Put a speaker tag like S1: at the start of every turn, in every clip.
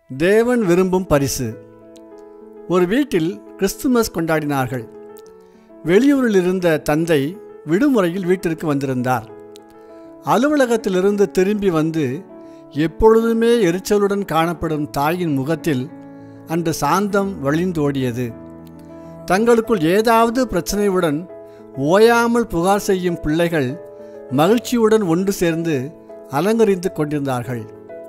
S1: தேவன் விரும்பும் பரிசு ஒரு வீட்டில் கிறிஸ்துமஸ் கொண்டாடினார்கள் வெளியூரில் இருந்த தந்தை விடுமுறையில் வீட்டிற்கு வந்திருந்தார் அலுவலகத்திலிருந்து திரும்பி வந்து எப்பொழுதுமே எரிச்சலுடன் காணப்படும் தாயின் முகத்தில் அன்று சாந்தம் வழிந்தோடியது தங்களுக்குள் ஏதாவது பிரச்சனையுடன் ஓயாமல் புகார் செய்யும் பிள்ளைகள் மகிழ்ச்சியுடன் ஒன்று சேர்ந்து அலங்கரித்து கொண்டிருந்தார்கள்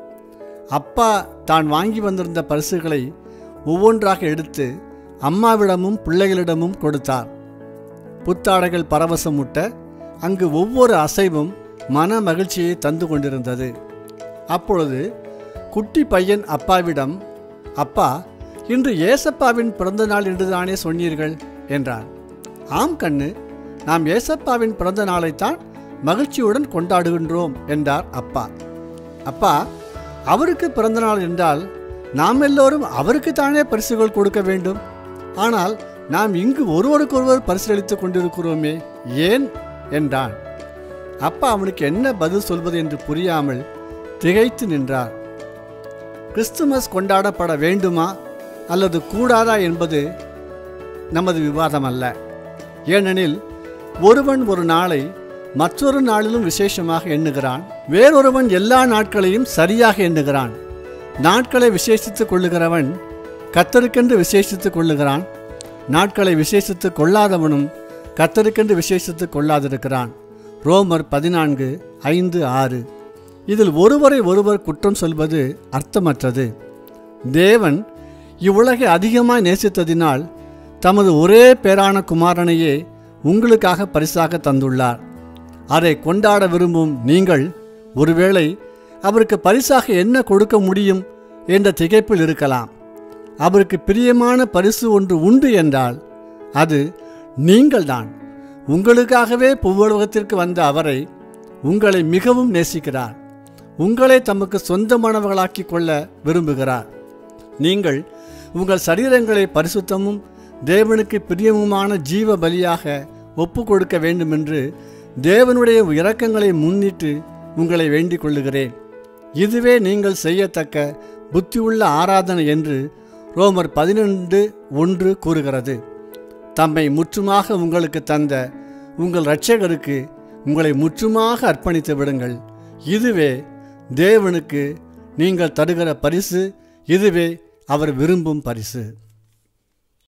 S1: அப்பா தான் வாங்கி வந்திருந்த பரிசுகளை ஒவ்வொன்றாக எடுத்து அம்மாவிடமும் பிள்ளைகளிடமும் கொடுத்தார் புத்தாடைகள் பரவசமுட்ட அங்கு ஒவ்வொரு அசைவும் மன மகிழ்ச்சியை தந்து கொண்டிருந்தது அப்பொழுது குட்டி பையன் அப்பாவிடம் அப்பா இன்று ஏசப்பாவின் பிறந்த நாள் என்றுதானே சொன்னீர்கள் என்றார் ஆம் கண்ணு நாம் ஏசப்பாவின் பிறந்த நாளைத்தான் மகிழ்ச்சியுடன் கொண்டாடுகின்றோம் என்றார் அப்பா அப்பா அவருக்கு பிறந்த நாள் என்றால் நாம் எல்லோரும் அவருக்குத்தானே பரிசுகள் கொடுக்க வேண்டும் ஆனால் நாம் இங்கு ஒருவருக்கொருவர் பரிசளித்துக் கொண்டிருக்கிறோமே ஏன் என்றான் அப்பா அவனுக்கு என்ன பதில் சொல்வது என்று புரியாமல் திகைத்து நின்றார் கிறிஸ்துமஸ் கொண்டாடப்பட வேண்டுமா அல்லது கூடாதா என்பது நமது விவாதம் அல்ல ஏனெனில் ஒருவன் ஒரு நாளை மற்றொரு நாளிலும் விசேஷமாக எண்ணுகிறான் வேறொருவன் எல்லா நாட்களையும் சரியாக எண்ணுகிறான் நாட்களை விசேஷித்துக் கொள்ளுகிறவன் கத்தருக்கென்று விசேஷித்துக் கொள்ளுகிறான் நாட்களை விசேஷித்துக் கொள்ளாதவனும் கத்தருக்கென்று விசேஷித்துக் கொள்ளாதிருக்கிறான் ரோமர் பதினான்கு ஐந்து ஆறு இதில் ஒருவரை ஒருவர் குற்றம் சொல்வது அர்த்தமற்றது தேவன் இவ்வுலகை அதிகமாய் நேசித்ததினால் தமது ஒரே பேரான குமாரனையே உங்களுக்காக பரிசாக தந்துள்ளார் அதை கொண்டாட விரும்பும் நீங்கள் ஒருவேளை அவருக்கு பரிசாக என்ன கொடுக்க முடியும் என்ற திகைப்பில் இருக்கலாம் அவருக்கு பிரியமான பரிசு ஒன்று உண்டு என்றால் அது நீங்கள்தான் உங்களுக்காகவே புவ்வுலகத்திற்கு வந்த அவரை உங்களை மிகவும் நேசிக்கிறார் உங்களை தமக்கு சொந்தமானவர்களாக்கி கொள்ள விரும்புகிறார் நீங்கள் உங்கள் சரீரங்களை பரிசுத்தமும் தேவனுக்கு பிரியமுமான ஜீவ பலியாக ஒப்பு கொடுக்க வேண்டுமென்று தேவனுடைய இரக்கங்களை முன்னிட்டு உங்களை வேண்டிக் கொள்ளுகிறேன் இதுவே நீங்கள் செய்யத்தக்க புத்தியுள்ள ஆராதனை என்று ரோமர் பதினெண்டு ஒன்று கூறுகிறது தம்மை முற்றுமாக உங்களுக்கு தந்த உங்கள் இரட்சகருக்கு உங்களை முற்றுமாக அர்ப்பணித்து விடுங்கள் இதுவே தேவனுக்கு நீங்கள் தருகிற பரிசு இதுவே அவர் விரும்பும் பரிசு